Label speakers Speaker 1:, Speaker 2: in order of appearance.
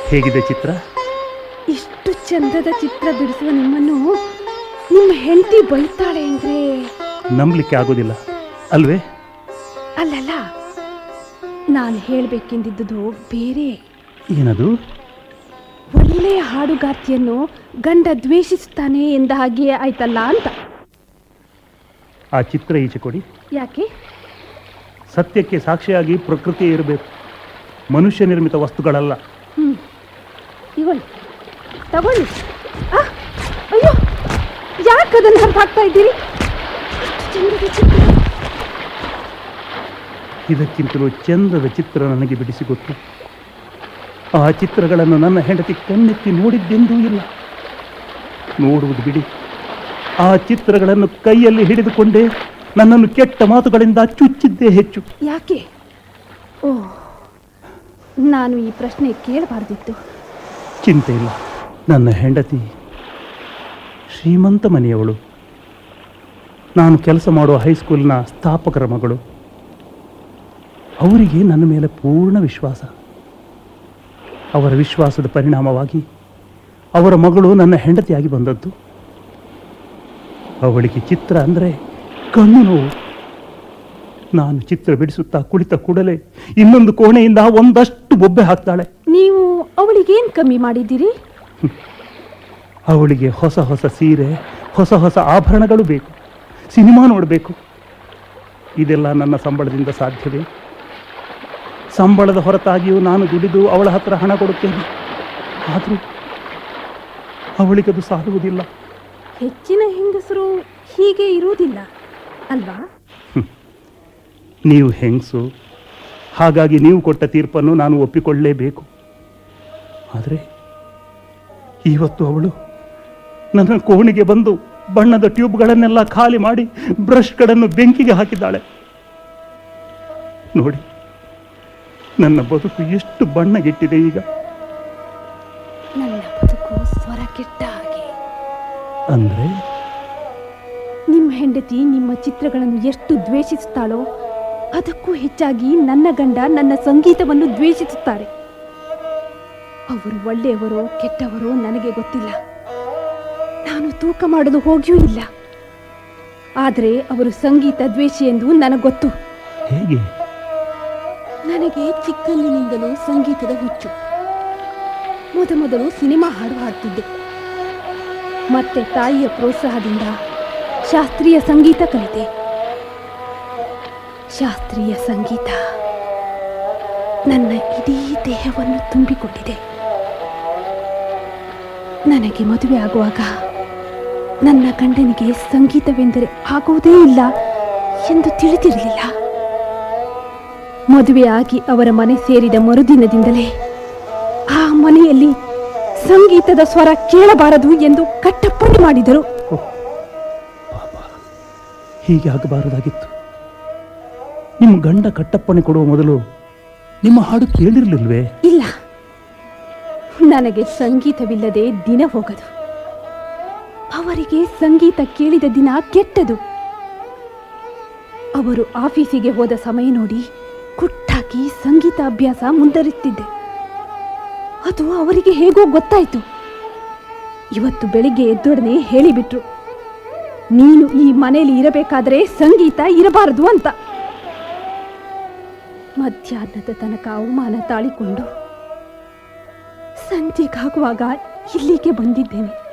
Speaker 1: ಹೇಗಿದೆ ಚಿತ್ರ
Speaker 2: ಇಷ್ಟು ಚಂದದ ಚಿತ್ರ ಬಿಡಿಸುವ ನಿಮ್ಮನ್ನು ನಿಮ್ಮ ಹೆಂಡತಿ ಬೈತಾಳೆ ಅಂದ್ರೆ
Speaker 1: ನಂಬಲಿಕ್ಕೆ ಆಗೋದಿಲ್ಲ ಅಲ್ವೇ
Speaker 2: ಅಲ್ಲಲ್ಲ ನಾನು ಹೇಳಬೇಕೆಂದಿದ್ದುದು ಬೇರೆ
Speaker 1: ಏನದು
Speaker 2: ಒಳ್ಳೆಯ ಹಾಡುಗಾರ್ತಿಯನ್ನು ಗಂಡ ದ್ವೇಷಿಸುತ್ತಾನೆ ಎಂದ ಹಾಗೆ ಆಯ್ತಲ್ಲ ಅಂತ
Speaker 1: ಆ ಚಿತ್ರ ಈಚೆ ಕೊಡಿ
Speaker 2: ಯಾಕೆ
Speaker 1: ಸತ್ಯಕ್ಕೆ ಸಾಕ್ಷಿಯಾಗಿ ಪ್ರಕೃತಿಯೇ ಇರಬೇಕು ಮನುಷ್ಯ ನಿರ್ಮಿತ ವಸ್ತುಗಳಲ್ಲ
Speaker 2: ಹ್ಮ್ ಇಗೊಳ್ಳಿ ತಗೊಳ್ಳಿ ಆ, ಅಯ್ಯೋ ಯಾಕೆ ಅದನ್ನು ಹೊರಗೆ ಹಾಕ್ತಾ ಇದ್ದೀರಿ ಅಷ್ಟು ಚಂದದ ಚಿತ್ರ
Speaker 1: ಇದಕ್ಕಿಂತಲೂ ಚಂದದ ಚಿತ್ರ ನನಗೆ ಬಿಡಿಸಿ ಗೊತ್ತು ಆ ಚಿತ್ರಗಳನ್ನು ನನ್ನ ಹೆಂಡತಿ ಕಣ್ಣೆತ್ತಿ ನೋಡಿದ್ದೆಂದೂ ಇಲ್ಲ ನೋಡುವುದು ಬಿಡಿ ಆ ಚಿತ್ರಗಳನ್ನು ಕೈಯಲ್ಲಿ ಹಿಡಿದುಕೊಂಡೇ ನನ್ನನ್ನು ಕೆಟ್ಟ ಮಾತುಗಳಿಂದ ಚುಚ್ಚಿದ್ದೇ ಹೆಚ್ಚು
Speaker 2: ಯಾಕೆ ಓ ನಾನು ಈ ಪ್ರಶ್ನೆ ಕೇಳಬಾರ್ದಿತ್ತು
Speaker 1: ಚಿಂತೆ ಇಲ್ಲ ನನ್ನ ಹೆಂಡತಿ ಶ್ರೀಮಂತ ಮನೆಯವಳು ನಾನು ಕೆಲಸ ಮಾಡುವ ಹೈಸ್ಕೂಲ್ನ ಸ್ಥಾಪಕರ ಮಗಳು ಅವರಿಗೆ ನನ್ನ ಮೇಲೆ ಪೂರ್ಣ ವಿಶ್ವಾಸ ಅವರ ವಿಶ್ವಾಸದ ಪರಿಣಾಮವಾಗಿ ಅವರ ಮಗಳು ನನ್ನ ಹೆಂಡತಿಯಾಗಿ ಬಂದದ್ದು ಅವಳಿಗೆ ಚಿತ್ರ ಅಂದರೆ ಕಣ್ಣು ನೋವು ನಾನು ಚಿತ್ರ ಬಿಡಿಸುತ್ತಾ ಕುಳಿತ ಕೂಡಲೇ ಇನ್ನೊಂದು ಕೋಣೆಯಿಂದ ಒಂದಷ್ಟು ಬೊಬ್ಬೆ ಹಾಕ್ತಾಳೆ
Speaker 2: ನೀವು ಅವಳಿಗೇನು ಕಮ್ಮಿ ಮಾಡಿದ್ದೀರಿ
Speaker 1: ಅವಳಿಗೆ ಹೊಸ ಹೊಸ ಸೀರೆ ಹೊಸ ಹೊಸ ಆಭರಣಗಳು ಬೇಕು ಸಿನಿಮಾ ನೋಡಬೇಕು ಇದೆಲ್ಲ ನನ್ನ ಸಂಬಳದಿಂದ ಸಾಧ್ಯವೇ ಸಂಬಳದ ಹೊರತಾಗಿಯೂ ನಾನು ದುಡಿದು ಅವಳ ಹತ್ರ ಹಣ ಕೊಡುತ್ತೇನೆ ಆದರೂ ಅವಳಿಗದು ಸಾಲುವುದಿಲ್ಲ
Speaker 2: ಹೆಚ್ಚಿನ ಹೆಂಗಸರು ಹೀಗೆ ಇರುವುದಿಲ್ಲ ಅಲ್ವಾ
Speaker 1: ನೀವು ಹೆಂಗಸು ಹಾಗಾಗಿ ನೀವು ಕೊಟ್ಟ ತೀರ್ಪನ್ನು ನಾನು ಒಪ್ಪಿಕೊಳ್ಳಲೇಬೇಕು ಆದರೆ ಇವತ್ತು ಅವಳು ನನ್ನ ಕೋಣೆಗೆ ಬಂದು ಬಣ್ಣದ ಟ್ಯೂಬ್ಗಳನ್ನೆಲ್ಲ ಖಾಲಿ ಮಾಡಿ ಬ್ರಷ್ಗಳನ್ನು ಬೆಂಕಿಗೆ ಹಾಕಿದ್ದಾಳೆ ನೋಡಿ ನನ್ನ ಬದುಕು ಎಷ್ಟು ಬಣ್ಣಗೆಟ್ಟಿದೆ ಈಗ
Speaker 2: ನನ್ನ ಬದುಕು ಸ್ವರ ಕೆಟ್ಟ ಹಾಗೆ
Speaker 1: ಅಂದರೆ
Speaker 2: ನಿಮ್ಮ ಹೆಂಡತಿ ನಿಮ್ಮ ಚಿತ್ರಗಳನ್ನು ಎಷ್ಟು ದ್ವೇಷಿಸುತ್ತಾಳೋ ಅದಕ್ಕೂ ಹೆಚ್ಚಾಗಿ ನನ್ನ ಗಂಡ ನನ್ನ ಸಂಗೀತವನ್ನು ದ್ವೇಷಿಸುತ್ತಾರೆ ಅವರು ಒಳ್ಳೆಯವರೋ ಕೆಟ್ಟವರೋ ನನಗೆ ಗೊತ್ತಿಲ್ಲ ನಾನು ತೂಕ ಮಾಡಲು ಹೋಗಿಯೂ ಇಲ್ಲ ಆದರೆ ಅವರು ಸಂಗೀತ ದ್ವೇಷಿ ಎಂದು ನನಗೆ ಗೊತ್ತು
Speaker 1: ಹೇಗೆ
Speaker 2: ನನಗೆ ಚಿಕ್ಕಂದಿನಿಂದಲೂ ಸಂಗೀತದ ಹುಚ್ಚು ಮೊದಮೊದಲು ಸಿನಿಮಾ ಹಾಡು ಹಾಡ್ತಿದ್ದೆ ಮತ್ತೆ ತಾಯಿಯ ಪ್ರೋತ್ಸಾಹದಿಂದ ಶಾಸ್ತ್ರೀಯ ಸಂಗೀತ ಕಲಿತೆ ಶಾಸ್ತ್ರೀಯ ಸಂಗೀತ ನನ್ನ ಇಡೀ ದೇಹವನ್ನು ತುಂಬಿಕೊಂಡಿದೆ ನನಗೆ ಮದುವೆ ಆಗುವಾಗ ನನ್ನ ಗಂಡನಿಗೆ ಸಂಗೀತವೆಂದರೆ ಆಗುವುದೇ ಇಲ್ಲ ಎಂದು ತಿಳಿದಿರಲಿಲ್ಲ ಮದುವೆಯಾಗಿ ಅವರ ಮನೆ ಸೇರಿದ ಮರುದಿನದಿಂದಲೇ ಆ ಮನೆಯಲ್ಲಿ ಸಂಗೀತದ ಸ್ವರ ಕೇಳಬಾರದು ಎಂದು ಕಟ್ಟಪ್ಪಣೆ ಮಾಡಿದರು
Speaker 1: ಪಾಪ ಹೀಗೆ ಆಗಬಾರದಾಗಿತ್ತು ನಿಮ್ಮ ಗಂಡ ಕಟ್ಟಪ್ಪಣೆ ಕೊಡುವ ಮೊದಲು ನಿಮ್ಮ ಹಾಡು ಕೇಳಿರಲಿಲ್ವೇ
Speaker 2: ಇಲ್ಲ ನನಗೆ ಸಂಗೀತವಿಲ್ಲದೆ ದಿನ ಹೋಗದು ಅವರಿಗೆ ಸಂಗೀತ ಕೇಳಿದ ದಿನ ಕೆಟ್ಟದು ಅವರು ಆಫೀಸಿಗೆ ಹೋದ ಸಮಯ ನೋಡಿ ಕುಟ್ಟಾಕಿ ಸಂಗೀತ ಅಭ್ಯಾಸ ಮುಂದುವರಿಸ್ತಿದ್ದೆ ಅದು ಅವರಿಗೆ ಹೇಗೋ ಗೊತ್ತಾಯ್ತು ಇವತ್ತು ಬೆಳಿಗ್ಗೆ ಎದ್ದೊಡನೆ ಹೇಳಿಬಿಟ್ರು ನೀನು ಈ ಮನೆಯಲ್ಲಿ ಇರಬೇಕಾದ್ರೆ ಸಂಗೀತ ಇರಬಾರದು ಅಂತ ಮಧ್ಯಾಹ್ನದ ತನಕ ಅವಮಾನ ತಾಳಿಕೊಂಡು ಸಂಜೆಗಾಗುವಾಗ ಇಲ್ಲಿಗೆ ಬಂದಿದ್ದೇನೆ